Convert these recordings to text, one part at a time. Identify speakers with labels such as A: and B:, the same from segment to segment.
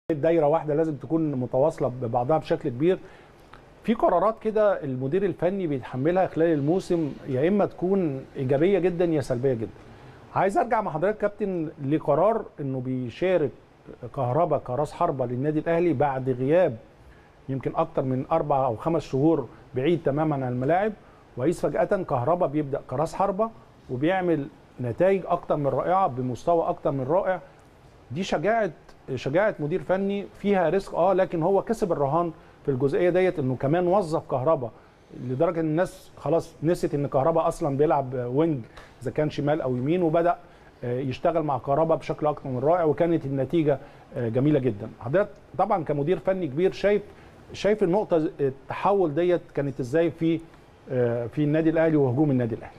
A: دايره واحده لازم تكون متواصله ببعضها بشكل كبير في قرارات كده المدير الفني بيتحملها خلال الموسم يا اما تكون ايجابيه جدا يا سلبيه جدا عايز ارجع مع حضرتك كابتن لقرار انه بيشارك كهربا كراس حربه للنادي الاهلي بعد غياب يمكن اكتر من اربع او خمس شهور بعيد تماما عن الملاعب وإذ فجاه كهربا بيبدا كراس حربه وبيعمل نتائج اكتر من رائعه بمستوى اكتر من رائع دي شجاعه شجاعه مدير فني فيها ريسك اه لكن هو كسب الرهان في الجزئيه ديت انه كمان وظف كهربا لدرجه ان الناس خلاص نسيت ان كهربا اصلا بيلعب وينج اذا كان شمال او يمين وبدا يشتغل مع كهربا بشكل اكتر من رائع وكانت النتيجه جميله جدا حضرتك طبعا كمدير فني كبير شايف شايف النقطه التحول ديت كانت ازاي في في النادي الاهلي وهجوم النادي الاهلي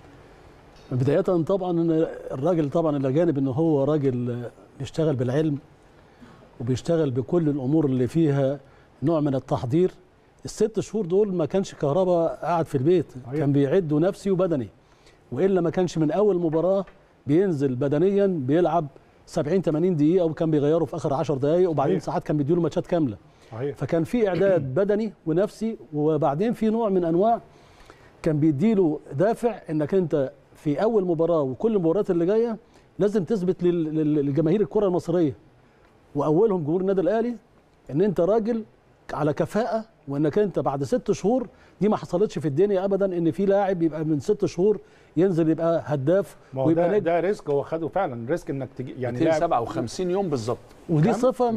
B: بدايه طبعا الراجل طبعا الى جانب ان هو راجل بيشتغل بالعلم وبيشتغل بكل الامور اللي فيها نوع من التحضير الست شهور دول ما كانش كهربا قاعد في البيت أيوة. كان بيعد نفسي وبدني والا ما كانش من اول مباراه بينزل بدنيا بيلعب 70 80 دقيقه وكان بيغيره في اخر 10 دقائق وبعدين أيوة. ساعات كان بيديله ماتشات كامله أيوة. فكان في اعداد بدني ونفسي وبعدين في نوع من انواع كان بيديله دافع انك انت في اول مباراه وكل المباريات اللي جايه لازم تثبت للجماهير الكره المصريه واولهم جمهور النادي الاهلي ان انت راجل على كفاءه وانك انت بعد ست شهور دي ما حصلتش في الدنيا ابدا ان في لاعب يبقى من ست شهور ينزل يبقى هداف
A: ويبقى ده, ده ريسك هو خده فعلا ريسك انك تجي
C: يعني 257 يوم بالظبط
B: ودي صفه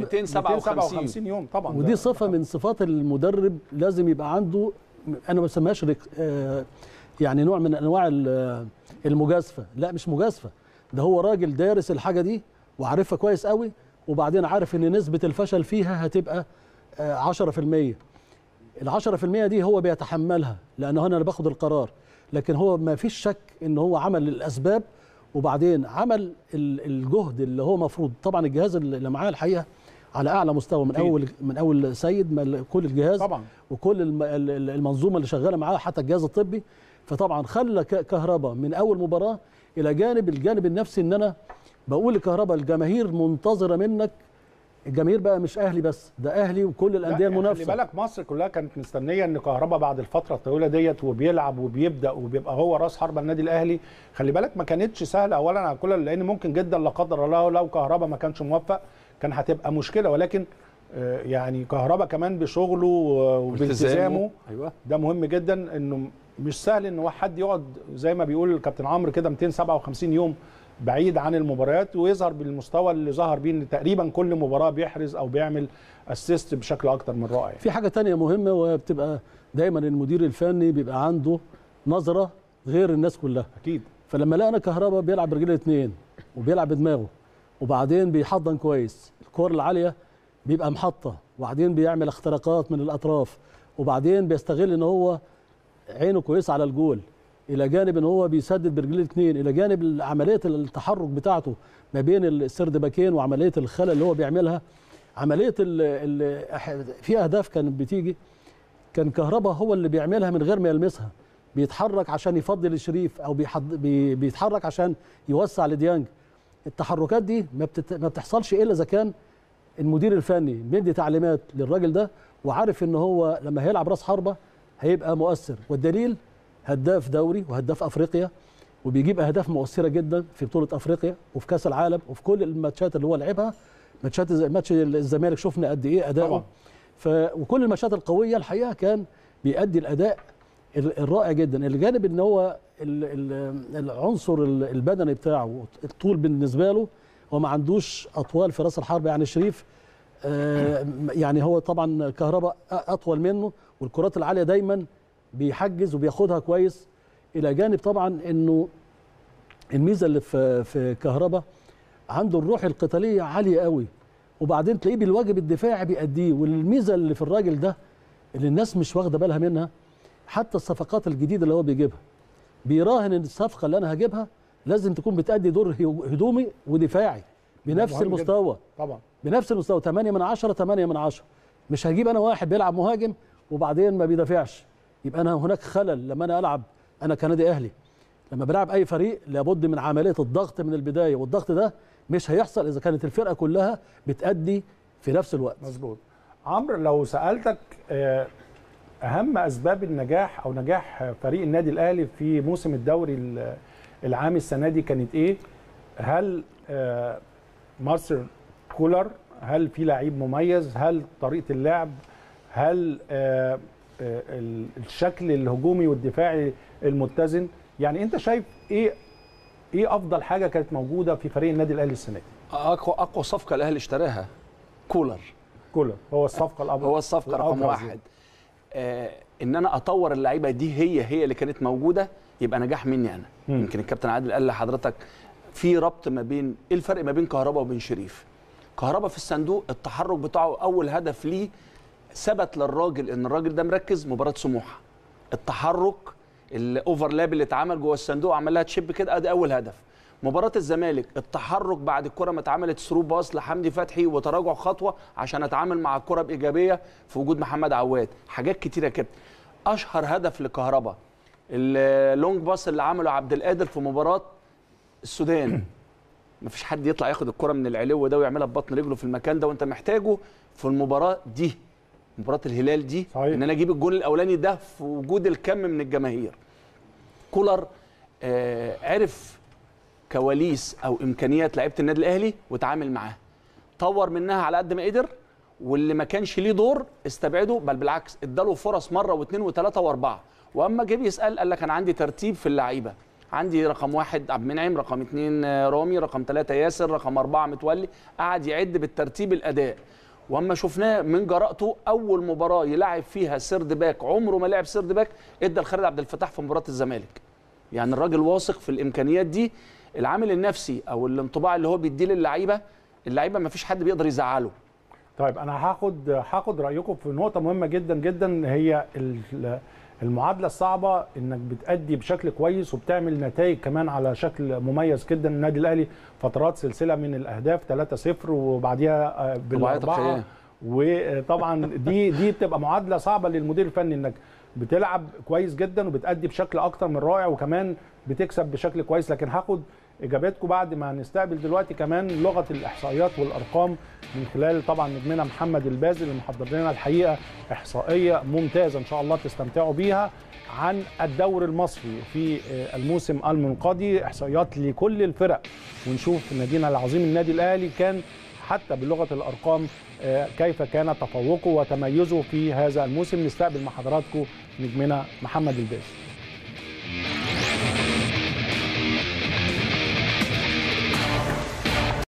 C: 257
A: يوم طبعا
B: ودي صفه من صفات المدرب لازم يبقى عنده انا ما بسميهاش يعني نوع من انواع المجازفه لا مش مجازفه ده هو راجل دارس الحاجه دي وعارفها كويس قوي وبعدين عارف ان نسبه الفشل فيها هتبقى 10% ال 10% دي هو بيتحملها لانه انا اللي باخد القرار لكن هو ما فيش شك ان هو عمل الاسباب وبعدين عمل الجهد اللي هو مفروض طبعا الجهاز اللي معاه الحقيقه على اعلى مستوى من اول من اول سيد كل الجهاز
A: طبعا
B: وكل المنظومه اللي شغاله معاه حتى الجهاز الطبي فطبعا خلى كهرباء من اول مباراه الى جانب الجانب النفسي ان انا بقول لكهرباء الجماهير منتظره منك الجماهير بقى مش اهلي بس ده اهلي وكل الانديه المنافسه
A: خلي بالك مصر كلها كانت مستنيه ان كهربا بعد الفتره الطويله ديت وبيلعب وبيبدا وبيبقى هو راس حربه النادي الاهلي خلي بالك ما كانتش سهله اولا على كل لان ممكن جدا لا قدر الله لو كهربا ما كانش موفق كان هتبقى مشكله ولكن يعني كهربا كمان بشغله وبالتزامه
C: ايوه
A: ده مهم جدا انه مش سهل ان حد يقعد زي ما بيقول الكابتن عمرو كده 257 يوم بعيد عن المباريات ويظهر بالمستوى اللي ظهر بيه ان تقريبا كل مباراه بيحرز او بيعمل اسيست بشكل اكتر من رائع
B: في حاجه تانية مهمه وبتبقى دايما المدير الفني بيبقى عنده نظره غير الناس كلها
A: اكيد
B: فلما لقى انا كهربا بيلعب برجل اثنين وبيلعب بدماغه وبعدين بيحضن كويس الكور العاليه بيبقى محطه وبعدين بيعمل اختراقات من الاطراف وبعدين بيستغل ان هو عينه كويسه على الجول الى جانب ان هو بيسدد برجليه الاثنين الى جانب عمليه التحرك بتاعته ما بين السرد باكين وعمليه الخلل اللي هو بيعملها عمليه ال ال في اهداف كانت بتيجي كان كهربا هو اللي بيعملها من غير ما يلمسها بيتحرك عشان يفضل الشريف او بيحض بي بيتحرك عشان يوسع لديانج التحركات دي ما, بتت... ما بتحصلش الا اذا كان المدير الفني مدي تعليمات للراجل ده وعارف ان هو لما هيلعب راس حربه هيبقى مؤثر والدليل هداف دوري وهداف افريقيا وبيجيب اهداف مؤثره جدا في بطوله افريقيا وفي كاس العالم وفي كل الماتشات اللي هو لعبها ماتشات ماتش الزمالك شفنا قد ايه اداؤه ف وكل الماتشات القويه الحقيقه كان بيأدي الاداء الرائع جدا الجانب ان هو العنصر البدني بتاعه الطول بالنسبه له هو ما عندوش اطوال في راس الحرب يعني شريف يعني هو طبعا كهرباء اطول منه والكرات العاليه دايما بيحجز وبياخدها كويس الى جانب طبعا انه الميزه اللي في في كهربا عنده الروح القتاليه عاليه قوي وبعدين تلاقيه بالواجب الدفاعي بيأديه والميزه اللي في الراجل ده اللي الناس مش واخده بالها منها حتى الصفقات الجديده اللي هو بيجيبها بيراهن ان الصفقه اللي انا هجيبها لازم تكون بتأدي دور هجومي ودفاعي بنفس المستوى
A: طبعا
B: بنفس المستوى 8 من 10 8 من 10 مش هجيب انا واحد بيلعب مهاجم وبعدين ما بيدافعش يبقى انا هناك خلل لما انا العب انا كنادي اهلي لما بلعب اي فريق لابد من عمليه الضغط من البدايه والضغط ده مش هيحصل اذا كانت الفرقه كلها بتأدي في نفس الوقت
A: مظبوط عمرو لو سالتك آه، اهم اسباب النجاح او نجاح فريق النادي الاهلي في موسم الدوري ال- العام السنه دي كانت ايه هل آه، مارسيل كولر هل في لعيب مميز هل طريقه اللعب هل آه، آه، ال- الشكل الهجومي والدفاعي المتزن يعني انت شايف ايه ايه افضل حاجه كانت موجوده في فريق النادي الاهلي السنه دي
C: اقوى اقوى صفقه الاهلي اشتراها كولر
A: كولر هو الصفقه الابرز
C: هو الصفقه رقم
A: الأبرز
C: واحد آه ان انا اطور اللعيبه دي هي هي اللي كانت موجوده يبقى نجاح مني انا
A: مم.
C: يمكن الكابتن عادل قال لحضرتك في ربط ما بين ايه الفرق ما بين كهربا وبين شريف كهربا في الصندوق التحرك بتاعه اول هدف ليه ثبت للراجل ان الراجل ده مركز مباراه سموحه التحرك الاوفرلاب اللي اتعمل جوه الصندوق عمل لها تشيب كده ادي اول هدف مباراه الزمالك التحرك بعد الكره ما اتعملت ثرو باص لحمدي فتحي وتراجع خطوه عشان اتعامل مع الكره بايجابيه في وجود محمد عواد حاجات كتيره كده اشهر هدف لكهربا اللونج باص اللي عمله عبد القادر في مباراه السودان مفيش حد يطلع ياخد الكره من العلو ده ويعملها ببطن رجله في المكان ده وانت محتاجه في المباراه دي مباراه الهلال دي
A: صحيح.
C: ان انا اجيب الجول الاولاني ده في وجود الكم من الجماهير كولر آه عرف كواليس او امكانيات لعيبه النادي الاهلي وتعامل معاها طور منها على قد ما قدر واللي ما كانش ليه دور استبعده بل بالعكس اداله فرص مره واثنين وثلاثه واربعه واما جه يسال قال لك انا عندي ترتيب في اللعيبه عندي رقم واحد عبد المنعم رقم اثنين آه، رامي رقم ثلاثة ياسر رقم أربعة متولي قعد يعد بالترتيب الأداء واما شفناه من جرأته أول مباراة يلعب فيها سيرد باك عمره ما لعب سيرد باك ادى لخالد عبد الفتاح في مباراة الزمالك يعني الراجل واثق في الإمكانيات دي العامل النفسي أو الانطباع اللي هو بيديه للعيبة اللعيبة ما فيش حد بيقدر يزعله
A: طيب انا هاخد هاخد رايكم في نقطه مهمه جدا جدا هي ال- المعادله الصعبه انك بتأدي بشكل كويس وبتعمل نتائج كمان على شكل مميز جدا النادي الاهلي فترات سلسله من الاهداف 3-0 وبعديها آه، بالاربعه
C: الخيال.
A: وطبعا دي دي بتبقى معادله صعبه للمدير الفني انك بتلعب كويس جدا وبتأدي بشكل اكتر من رائع وكمان بتكسب بشكل كويس لكن هاخد اجاباتكم بعد ما هنستقبل دلوقتي كمان لغه الاحصائيات والارقام من خلال طبعا نجمنا محمد البازل اللي محضر لنا الحقيقه احصائيه ممتازه ان شاء الله تستمتعوا بيها عن الدوري المصري في آه، الموسم المنقضي احصائيات لكل الفرق ونشوف نادينا العظيم النادي الاهلي كان حتى بلغه الارقام آه، كيف كان تفوقه وتميزه في هذا الموسم نستقبل مع حضراتكم نجمنا محمد الباسل